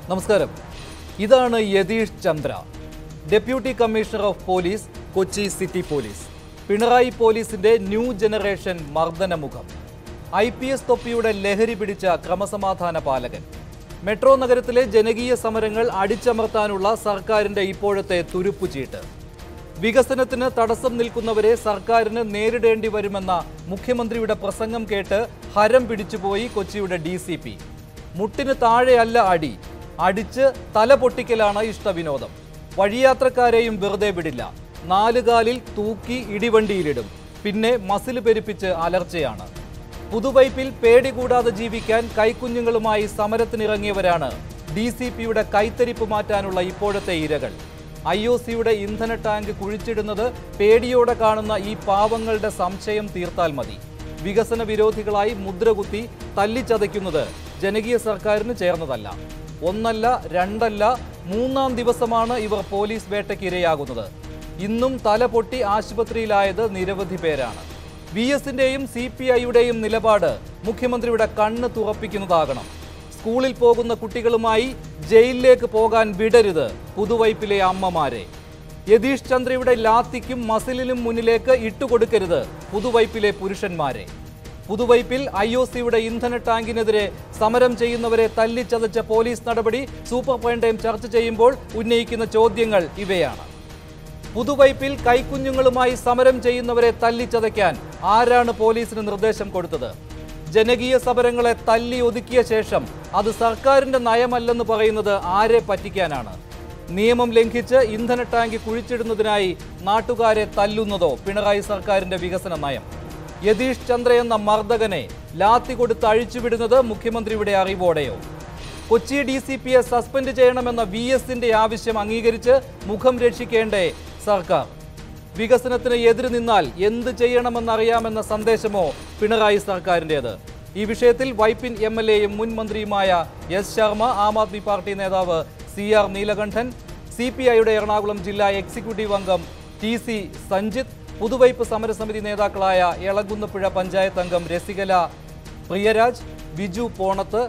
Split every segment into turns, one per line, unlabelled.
നമസ്കാരം ഇതാണ് Yatish Chandra deputy commissioner of police Kochi city police Pinarayi പോലീസിന്റെ ന്യൂ ജനറേഷൻ മർദ്ദനമുഖം ഐ പി എസ് തൊപ്പിയുടെ ലഹരി പിടിച്ച ക്രമസമാധാന പാലകൻ മെട്രോ നഗരത്തിലെ ജനകീയ സമരങ്ങൾ അടിച്ചമർത്താനുള്ള സർക്കാരിന്റെ ഇപ്പോഴത്തെ തുരുപ്പുചീട്ട് വികസനത്തിന് തടസ്സം നിൽക്കുന്നവരെ സർക്കാരിന് നേരിടേണ്ടി വരുമെന്ന മുഖ്യമന്ത്രിയുടെ പ്രസംഗം കേട്ട് ഹരം പിടിച്ചുപോയി കൊച്ചിയുടെ ഡി സി പി മുട്ടിന് താഴെയല്ല അടി അടിച്ച് തല പൊട്ടിക്കലാണ് ഇഷ്ടവിനോദം വഴിയാത്രക്കാരെയും വെറുതെ വിടില്ല നാലുകാലിൽ തൂക്കി ഇടിവണ്ടിയിലിടും പിന്നെ മസിൽ പെരുപ്പിച്ച് അലർച്ചയാണ് പുതുവൈപ്പിൽ പേടി കൂടാതെ ജീവിക്കാൻ കൈക്കുഞ്ഞുങ്ങളുമായി സമരത്തിനിറങ്ങിയവരാണ് ഡി സി പിയുടെ കൈത്തരിപ്പ് മാറ്റാനുള്ള ഇപ്പോഴത്തെ ഇരകൾ ഐ ഒ സിയുടെ ഇന്ധന ടാങ്ക് കുഴിച്ചിടുന്നത് പേടിയോടെ കാണുന്ന ഈ പാവങ്ങളുടെ സംശയം തീർത്താൽ മതി വികസന വിരോധികളായി മുദ്രകുത്തി തല്ലിച്ചതയ്ക്കുന്നത് ജനകീയ സർക്കാരിന് ചേർന്നതല്ല ഒന്നല്ല രണ്ടല്ല മൂന്നാം ദിവസമാണ് ഇവർ പോലീസ് വേട്ടയ്ക്ക് ഇരയാകുന്നത് ഇന്നും തല പൊട്ടി ആശുപത്രിയിലായത് നിരവധി പേരാണ് വി എസിന്റെയും സി പി ഐയുടെയും നിലപാട് മുഖ്യമന്ത്രിയുടെ കണ്ണ് തുറപ്പിക്കുന്നതാകണം സ്കൂളിൽ പോകുന്ന കുട്ടികളുമായി ജയിലിലേക്ക് പോകാൻ വിടരുത് പുതുവൈപ്പിലെ അമ്മമാരെ യതീഷ് ചന്ദ്രയുടെ ലാത്തിക്കും മസിലിനും മുന്നിലേക്ക് ഇട്ടുകൊടുക്കരുത് പുതുവൈപ്പിലെ പുരുഷന്മാരെ പുതുവൈപ്പിൽ ഐ ഒ സിയുടെ ഇന്ധന ടാങ്കിനെതിരെ സമരം ചെയ്യുന്നവരെ തല്ലിച്ചതച്ച പോലീസ് നടപടി സൂപ്പർ പോയിന്റ് ടൈം ചർച്ച ചെയ്യുമ്പോൾ ഉന്നയിക്കുന്ന ചോദ്യങ്ങൾ ഇവയാണ് പുതുവൈപ്പിൽ കൈക്കുഞ്ഞുങ്ങളുമായി സമരം ചെയ്യുന്നവരെ തല്ലിച്ചതയ്ക്കാൻ ആരാണ് പോലീസിന് നിർദ്ദേശം കൊടുത്തത് ജനകീയ സമരങ്ങളെ തല്ലി ഒതുക്കിയ ശേഷം അത് സർക്കാരിന്റെ നയമല്ലെന്ന് പറയുന്നത് ആരെ പറ്റിക്കാനാണ് നിയമം ലംഘിച്ച് ഇന്ധന ടാങ്ക് കുഴിച്ചിടുന്നതിനായി നാട്ടുകാരെ തല്ലുന്നതോ പിണറായി സർക്കാരിന്റെ വികസന നയം യതീഷ് ചന്ദ്ര എന്ന മർദ്ദകനെ ലാത്തി കൊടുത്ത് അഴിച്ചുവിടുന്നത് മുഖ്യമന്ത്രിയുടെ അറിവോടെയോ കൊച്ചി ഡി സി പിയെ സസ്പെൻഡ് ചെയ്യണമെന്ന വി എസിന്റെ ആവശ്യം അംഗീകരിച്ച് മുഖം രക്ഷിക്കേണ്ടേ സർക്കാർ വികസനത്തിന് എതിര് നിന്നാൽ എന്ത് ചെയ്യണമെന്നറിയാമെന്ന സന്ദേശമോ പിണറായി സർക്കാരിൻ്റെത് ഈ വിഷയത്തിൽ വൈപ്പിൻ എം എൽ എയും മുൻ മന്ത്രിയുമായ എസ് ശർമ്മ ആം ആദ്മി പാർട്ടി നേതാവ് C R Neelakantan C P ഐയുടെ എറണാകുളം ജില്ലാ എക്സിക്യൂട്ടീവ് അംഗം ടി സി സഞ്ജിത്ത് പുതുവൈപ്പ് സമരസമിതി നേതാക്കളായ എളകുന്നപ്പുഴ പഞ്ചായത്ത് അംഗം രസികല പ്രിയരാജ് ബിജു പോണത്ത്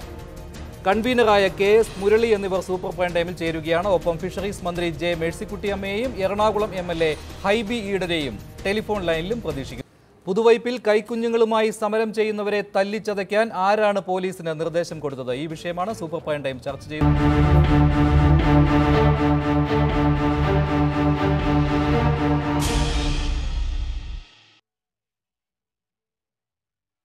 കൺവീനറായ കെ എസ് മുരളി എന്നിവർ സൂപ്പർ പോയിന്റ് ടൈമിൽ ചേരുകയാണ് ഒപ്പം ഫിഷറീസ് മന്ത്രി ജെ മേഴ്സിക്കുട്ടിയമ്മയെയും Ernakulam M L A Hibi ഈഡനെയും ടെലിഫോൺ ലൈനിലും പ്രതീക്ഷിക്കുന്നു പുതുവൈപ്പിൽ കൈക്കുഞ്ഞുങ്ങളുമായി സമരം ചെയ്യുന്നവരെ തല്ലിച്ചതയ്ക്കാൻ ആരാണ് പോലീസിന് നിർദ്ദേശം കൊടുത്തത് ഈ വിഷയമാണ് സൂപ്പർ പോയിന്റ് ടൈം ചർച്ച ചെയ്യുന്നത്